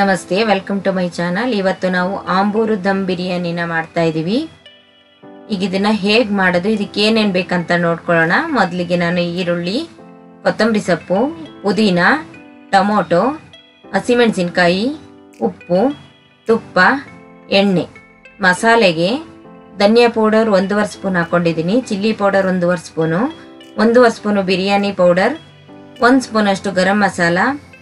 ನಮಸ್ತೆ welcome to my channel ಇವತ್ತು ನಾವು ಆಂಬೂರು ದಮ್ ಬಿರಿಯಾನಿನ ಮಾಡ್ತಾ ಇದ್ದೀವಿ ಈಗ ಇದನ್ನ ಹೇಗೆ ಮಾಡೋದು ಇದಕ್ಕೆ ಏನೇನು ಬೇಕಂತ ನೋಡ್ಕೊಳ್ಳೋಣ ಮೊದಲಿಗೆ ನಾನು ಈರುಳ್ಳಿ ಕೊತ್ತಂಬರಿ ಸೊಪ್ಪು ಪುದೀನ ಟೊಮೊಟೊ ಹಸಿಮೆಣಸಿನ್ಕಾಯಿ ಉಪ್ಪು ತುಪ್ಪ ಎಣ್ಣೆ ಮಸಾಲೆಗೆ ಧನಿಯಾ ಪೌಡರ್ ಒಂದೂವರೆ ಸ್ಪೂನ್ ಹಾಕೊಂಡಿದ್ದೀನಿ ಚಿಲ್ಲಿ ಪೌಡರ್ ಒಂದೂವರೆ ಸ್ಪೂನು ಒಂದೂವರೆ ಸ್ಪೂನು ಬಿರಿಯಾನಿ ಪೌಡರ್ ಒಂದು ಸ್ಪೂನಷ್ಟು ಗರಂ ಮಸಾಲ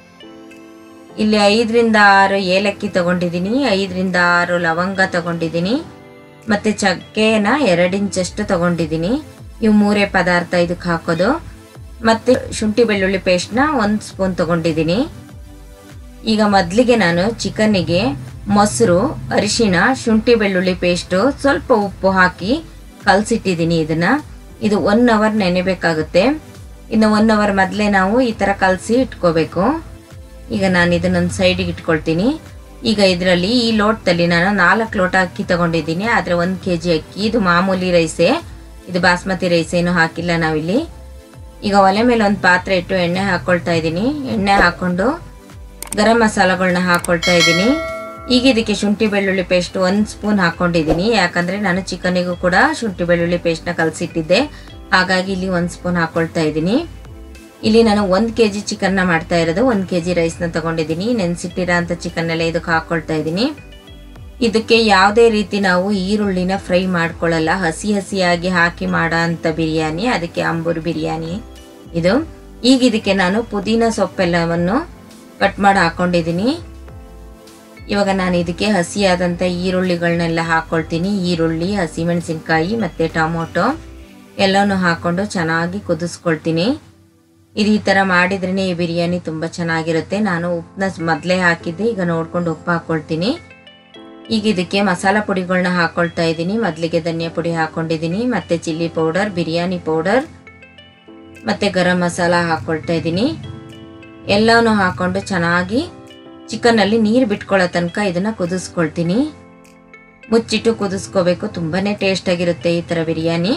ಇಲ್ಲಿ ಐದರಿಂದ ಆರು ಏಲಕ್ಕಿ ತಗೊಂಡಿದ್ದೀನಿ ಐದರಿಂದ ಆರು ಲವಂಗ ತಗೊಂಡಿದ್ದೀನಿ ಮತ್ತು ಚಕ್ಕೆನ ಎರಡು ಇಂಚಷ್ಟು ತಗೊಂಡಿದ್ದೀನಿ ಇವು ಮೂರೇ ಪದಾರ್ಥ ಇದಕ್ಕೆ ಹಾಕೋದು ಮತ್ತು ಶುಂಠಿ ಬೆಳ್ಳುಳ್ಳಿ ಪೇಸ್ಟ್ನ ಒಂದು ಸ್ಪೂನ್ ತಗೊಂಡಿದ್ದೀನಿ ಈಗ ಮೊದಲಿಗೆ ನಾನು ಚಿಕನ್ನಿಗೆ ಮೊಸರು ಅರಿಶಿಣ ಶುಂಠಿ ಬೆಳ್ಳುಳ್ಳಿ ಪೇಸ್ಟು ಸ್ವಲ್ಪ ಉಪ್ಪು ಹಾಕಿ ಕಲಸಿಟ್ಟಿದ್ದೀನಿ ಇದನ್ನು ಇದು ಒನ್ ಅವರ್ ನೆನೆಬೇಕಾಗುತ್ತೆ ಇನ್ನು ಒನ್ ಅವರ್ ಮೊದಲೇ ನಾವು ಈ ಥರ ಕಲಸಿ ಇಟ್ಕೋಬೇಕು ಈಗ ನಾನು ಇದನ್ನೊಂದು ಸೈಡಿಗೆ ಇಟ್ಕೊಳ್ತೀನಿ ಈಗ ಇದರಲ್ಲಿ ಈ ಲೋಟದಲ್ಲಿ ನಾನು ನಾಲ್ಕು ಲೋಟ ಅಕ್ಕಿ ತಗೊಂಡಿದ್ದೀನಿ ಆದರೆ ಒಂದು ಕೆ ಜಿ ಅಕ್ಕಿ ಇದು ಮಾಮೂಲಿ ರೈಸೇ ಇದು ಬಾಸ್ಮತಿ ರೈಸ್ ಏನು ಹಾಕಿಲ್ಲ ನಾವಿಲ್ಲಿ ಈಗ ಒಲೆ ಮೇಲೆ ಒಂದು ಪಾತ್ರೆ ಇಟ್ಟು ಎಣ್ಣೆ ಹಾಕ್ಕೊಳ್ತಾ ಇದ್ದೀನಿ ಎಣ್ಣೆ ಹಾಕ್ಕೊಂಡು ಗರಂ ಮಸಾಲಗಳನ್ನ ಹಾಕ್ಕೊಳ್ತಾ ಇದ್ದೀನಿ ಈಗ ಇದಕ್ಕೆ ಶುಂಠಿ ಬೆಳ್ಳುಳ್ಳಿ ಪೇಸ್ಟ್ ಒಂದು ಸ್ಪೂನ್ ಹಾಕ್ಕೊಂಡಿದ್ದೀನಿ ಯಾಕಂದರೆ ನಾನು ಚಿಕನಿಗೂ ಕೂಡ ಶುಂಠಿ ಬೆಳ್ಳುಳ್ಳಿ ಪೇಸ್ಟ್ನ ಕಲಸಿಟ್ಟಿದ್ದೆ ಹಾಗಾಗಿ ಇಲ್ಲಿ ಒಂದು ಸ್ಪೂನ್ ಹಾಕ್ಕೊಳ್ತಾ ಇದ್ದೀನಿ ಇಲ್ಲಿ ನಾನು ಒಂದು ಕೆ ಜಿ ಚಿಕನ್ನ ಮಾಡ್ತಾ ಇರೋದು ಒಂದು ಕೆ ಜಿ ರೈಸ್ನ ತಗೊಂಡಿದ್ದೀನಿ ನೆನೆಸಿಟ್ಟಿರೋ ಅಂಥ ಚಿಕನ್ನೆಲ್ಲ ಇದಕ್ಕೆ ಹಾಕ್ಕೊಳ್ತಾ ಇದ್ದೀನಿ ಇದಕ್ಕೆ ಯಾವುದೇ ರೀತಿ ನಾವು ಈರುಳ್ಳಿನ ಫ್ರೈ ಮಾಡ್ಕೊಳ್ಳಲ್ಲ ಹಸಿ ಹಸಿಯಾಗಿ ಹಾಕಿ ಮಾಡೋ ಅಂಥ ಬಿರಿಯಾನಿ ಅದಕ್ಕೆ ಅಂಬೂರು ಬಿರಿಯಾನಿ ಇದು ಈಗ ಇದಕ್ಕೆ ನಾನು ಪುದೀನ ಸೊಪ್ಪೆಲ್ಲವನ್ನು ಕಟ್ ಮಾಡಿ ಹಾಕ್ಕೊಂಡಿದ್ದೀನಿ ಇವಾಗ ನಾನು ಇದಕ್ಕೆ ಹಸಿಯಾದಂಥ ಈರುಳ್ಳಿಗಳನ್ನೆಲ್ಲ ಹಾಕ್ಕೊಳ್ತೀನಿ ಈರುಳ್ಳಿ ಹಸಿಮೆಣಸಿನ್ಕಾಯಿ ಮತ್ತು ಟೊಮೊಟೊ ಎಲ್ಲನೂ ಹಾಕ್ಕೊಂಡು ಚೆನ್ನಾಗಿ ಕುದಿಸ್ಕೊಳ್ತೀನಿ ಇದು ಈ ಥರ ಮಾಡಿದ್ರೇ ಈ ಬಿರಿಯಾನಿ ತುಂಬ ಚೆನ್ನಾಗಿರುತ್ತೆ ನಾನು ಉಪ್ಪನ್ನ ಮೊದಲೇ ಹಾಕಿದ್ದೆ ಈಗ ನೋಡ್ಕೊಂಡು ಉಪ್ಪು ಹಾಕ್ಕೊಳ್ತೀನಿ ಈಗ ಇದಕ್ಕೆ ಮಸಾಲ ಪುಡಿಗಳನ್ನ ಹಾಕ್ಕೊಳ್ತಾ ಇದ್ದೀನಿ ಮೊದಲಿಗೆ ಧನಿಯಾ ಪುಡಿ ಹಾಕ್ಕೊಂಡಿದ್ದೀನಿ ಮತ್ತು ಚಿಲ್ಲಿ ಪೌಡರ್ ಬಿರಿಯಾನಿ ಪೌಡರ್ ಮತ್ತು ಗರಂ ಮಸಾಲ ಹಾಕ್ಕೊಳ್ತಾ ಇದ್ದೀನಿ ಎಲ್ಲವನ್ನೂ ಹಾಕ್ಕೊಂಡು ಚೆನ್ನಾಗಿ ಚಿಕನ್ನಲ್ಲಿ ನೀರು ಬಿಟ್ಕೊಳ್ಳೋ ತನಕ ಇದನ್ನು ಕುದಿಸ್ಕೊಳ್ತೀನಿ ಮುಚ್ಚಿಟ್ಟು ಕುದಿಸ್ಕೋಬೇಕು ತುಂಬಾ ಟೇಸ್ಟಾಗಿರುತ್ತೆ ಈ ಥರ ಬಿರಿಯಾನಿ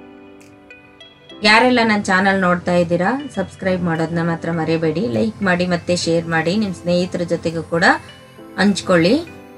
ಯಾರೆಲ್ಲ ನನ್ನ ಚಾನಲ್ ನೋಡ್ತಾ ಇದ್ದೀರಾ ಸಬ್ಸ್ಕ್ರೈಬ್ ಮಾಡೋದನ್ನ ಮಾತ್ರ ಮರೆಯಬೇಡಿ ಲೈಕ್ ಮಾಡಿ ಮತ್ತೆ ಶೇರ್ ಮಾಡಿ ನಿಮ್ಮ ಸ್ನೇಹಿತರ ಜೊತೆಗೂ ಕೂಡ ಹಂಚ್ಕೊಳ್ಳಿ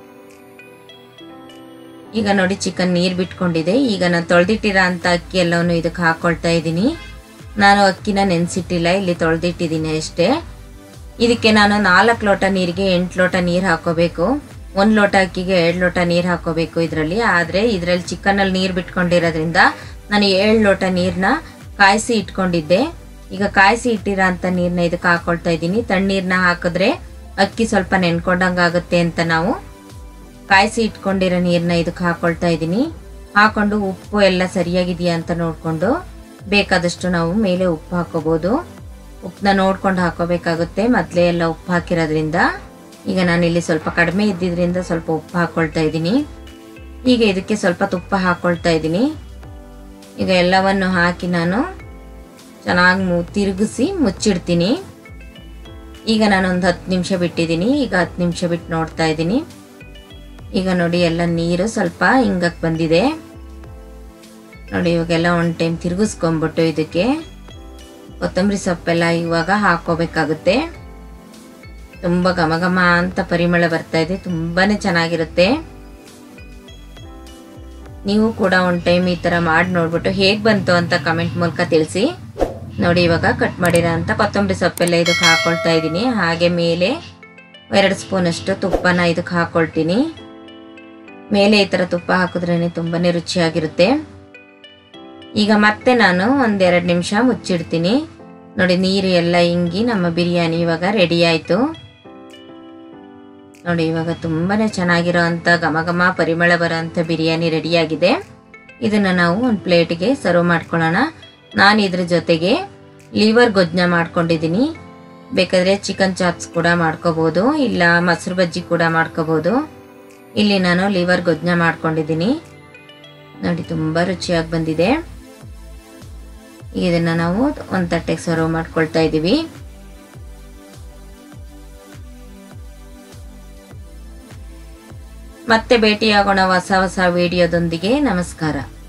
ಈಗ ನೋಡಿ ಚಿಕನ್ ನೀರು ಬಿಟ್ಕೊಂಡಿದೆ ಈಗ ನಾನು ತೊಳೆದಿಟ್ಟಿರೋ ಅಂಥ ಅಕ್ಕಿ ಎಲ್ಲವನ್ನು ಇದಕ್ಕೆ ಹಾಕ್ಕೊಳ್ತಾ ಇದ್ದೀನಿ ನಾನು ಅಕ್ಕಿನ ನೆನೆಸಿಟ್ಟಿಲ್ಲ ಇಲ್ಲಿ ತೊಳೆದಿಟ್ಟಿದ್ದೀನಿ ಅಷ್ಟೇ ಇದಕ್ಕೆ ನಾನು ನಾಲ್ಕು ಲೋಟ ನೀರಿಗೆ ಎಂಟು ಲೋಟ ನೀರು ಹಾಕೋಬೇಕು ಒಂದು ಲೋಟ ಅಕ್ಕಿಗೆ ಎರಡು ಲೋಟ ನೀರು ಹಾಕೋಬೇಕು ಇದರಲ್ಲಿ ಆದರೆ ಇದರಲ್ಲಿ ಚಿಕನಲ್ಲಿ ನೀರು ಬಿಟ್ಕೊಂಡಿರೋದ್ರಿಂದ ನಾನು ಏಳು ಲೋಟ ನೀರನ್ನ ಕಾಯಿಸಿ ಇಟ್ಕೊಂಡಿದ್ದೆ ಈಗ ಕಾಯಿಸಿ ಇಟ್ಟಿರೋ ಅಂಥ ನೀರನ್ನ ಇದಕ್ಕೆ ಹಾಕೊಳ್ತಾ ಇದ್ದೀನಿ ತಣ್ಣೀರನ್ನ ಹಾಕಿದ್ರೆ ಅಕ್ಕಿ ಸ್ವಲ್ಪ ನೆನ್ಕೊಂಡಂಗಾಗುತ್ತೆ ಅಂತ ನಾವು ಕಾಯಿಸಿ ಇಟ್ಕೊಂಡಿರೋ ನೀರನ್ನ ಇದಕ್ಕೆ ಹಾಕೊಳ್ತಾ ಇದ್ದೀನಿ ಹಾಕೊಂಡು ಉಪ್ಪು ಎಲ್ಲ ಸರಿಯಾಗಿದೆಯಾ ಅಂತ ನೋಡಿಕೊಂಡು ಬೇಕಾದಷ್ಟು ನಾವು ಮೇಲೆ ಉಪ್ಪು ಹಾಕೋಬೋದು ಉಪ್ಪನ್ನ ನೋಡ್ಕೊಂಡು ಹಾಕೋಬೇಕಾಗುತ್ತೆ ಮೊದಲೇ ಎಲ್ಲ ಉಪ್ಪು ಹಾಕಿರೋದ್ರಿಂದ ಈಗ ನಾನು ಇಲ್ಲಿ ಸ್ವಲ್ಪ ಕಡಿಮೆ ಇದ್ದಿದ್ರಿಂದ ಸ್ವಲ್ಪ ಉಪ್ಪು ಹಾಕ್ಕೊಳ್ತಾ ಇದ್ದೀನಿ ಈಗ ಇದಕ್ಕೆ ಸ್ವಲ್ಪ ತುಪ್ಪ ಹಾಕ್ಕೊಳ್ತಾ ಇದ್ದೀನಿ ಈಗ ಎಲ್ಲವನ್ನು ಹಾಕಿ ನಾನು ಚೆನ್ನಾಗಿ ಮು ತಿರುಗಿಸಿ ಮುಚ್ಚಿಡ್ತೀನಿ ಈಗ ನಾನು ಒಂದು ಹತ್ತು ನಿಮಿಷ ಬಿಟ್ಟಿದ್ದೀನಿ ಈಗ ಹತ್ತು ನಿಮಿಷ ಬಿಟ್ಟು ನೋಡ್ತಾ ಇದ್ದೀನಿ ಈಗ ನೋಡಿ ಎಲ್ಲ ನೀರು ಸ್ವಲ್ಪ ಹಿಂಗಕ್ಕೆ ಬಂದಿದೆ ನೋಡಿ ಇವಾಗೆಲ್ಲ ಒಂದು ಟೈಮ್ ತಿರುಗಿಸ್ಕೊಂಬಿಟ್ಟು ಇದಕ್ಕೆ ಕೊತ್ತಂಬರಿ ಸೊಪ್ಪೆಲ್ಲ ಇವಾಗ ಹಾಕೋಬೇಕಾಗುತ್ತೆ ತುಂಬ ಘಮ ಘಮ ಅಂತ ಪರಿಮಳ ಬರ್ತಾ ಇದೆ ತುಂಬಾ ಚೆನ್ನಾಗಿರುತ್ತೆ ನೀವು ಕೂಡ ಒಂದು ಟೈಮ್ ಈ ಥರ ಮಾಡಿ ನೋಡ್ಬಿಟ್ಟು ಹೇಗೆ ಬಂತು ಅಂತ ಕಮೆಂಟ್ ಮೂಲಕ ತಿಳಿಸಿ ನೋಡಿ ಇವಾಗ ಕಟ್ ಮಾಡಿರೋ ಅಂತ ಕೊತ್ತಂಬರಿ ಸೊಪ್ಪೆಲ್ಲ ಇದಕ್ಕೆ ಹಾಕ್ಕೊಳ್ತಾ ಇದ್ದೀನಿ ಹಾಗೆ ಮೇಲೆ ಎರಡು ಸ್ಪೂನಷ್ಟು ತುಪ್ಪನ ಇದಕ್ಕೆ ಹಾಕ್ಕೊಳ್ತೀನಿ ಮೇಲೆ ಈ ಥರ ತುಪ್ಪ ಹಾಕಿದ್ರೇ ತುಂಬಾ ರುಚಿಯಾಗಿರುತ್ತೆ ಈಗ ಮತ್ತೆ ನಾನು ಒಂದೆರಡು ನಿಮಿಷ ಮುಚ್ಚಿಡ್ತೀನಿ ನೋಡಿ ನೀರು ಎಲ್ಲ ಹಿಂಗಿ ನಮ್ಮ ಬಿರಿಯಾನಿ ಇವಾಗ ರೆಡಿ ಆಯಿತು ನೋಡಿ ಇವಾಗ ತುಂಬಾ ಚೆನ್ನಾಗಿರೋ ಅಂಥ ಘಮ ಘಮ ಪರಿಮಳ ಬರೋ ಅಂಥ ಬಿರಿಯಾನಿ ರೆಡಿಯಾಗಿದೆ ಇದನ್ನು ನಾವು ಒಂದು ಪ್ಲೇಟಿಗೆ ಸರ್ವ್ ಮಾಡ್ಕೊಳ್ಳೋಣ ನಾನು ಇದ್ರ ಜೊತೆಗೆ ಲಿವರ್ ಗೊಜ್ಜನ ಮಾಡ್ಕೊಂಡಿದ್ದೀನಿ ಬೇಕಾದರೆ ಚಿಕನ್ ಚಾಪ್ಸ್ ಕೂಡ ಮಾಡ್ಕೋಬೋದು ಇಲ್ಲ ಮೊಸರು ಬಜ್ಜಿ ಕೂಡ ಮಾಡ್ಕೋಬೋದು ಇಲ್ಲಿ ನಾನು ಲಿವರ್ ಗೊಜ್ಜನ ಮಾಡ್ಕೊಂಡಿದ್ದೀನಿ ನೋಡಿ ತುಂಬ ರುಚಿಯಾಗಿ ಬಂದಿದೆ ಇದನ್ನು ನಾವು ಒಂದು ತಟ್ಟೆಗೆ ಸರ್ವ್ ಮಾಡ್ಕೊಳ್ತಾ ಇದ್ದೀವಿ ಮತ್ತೆ ಭೇಟಿಯಾಗೋಣ ಹೊಸ ಹೊಸ ವಿಡಿಯೋದೊಂದಿಗೆ ನಮಸ್ಕಾರ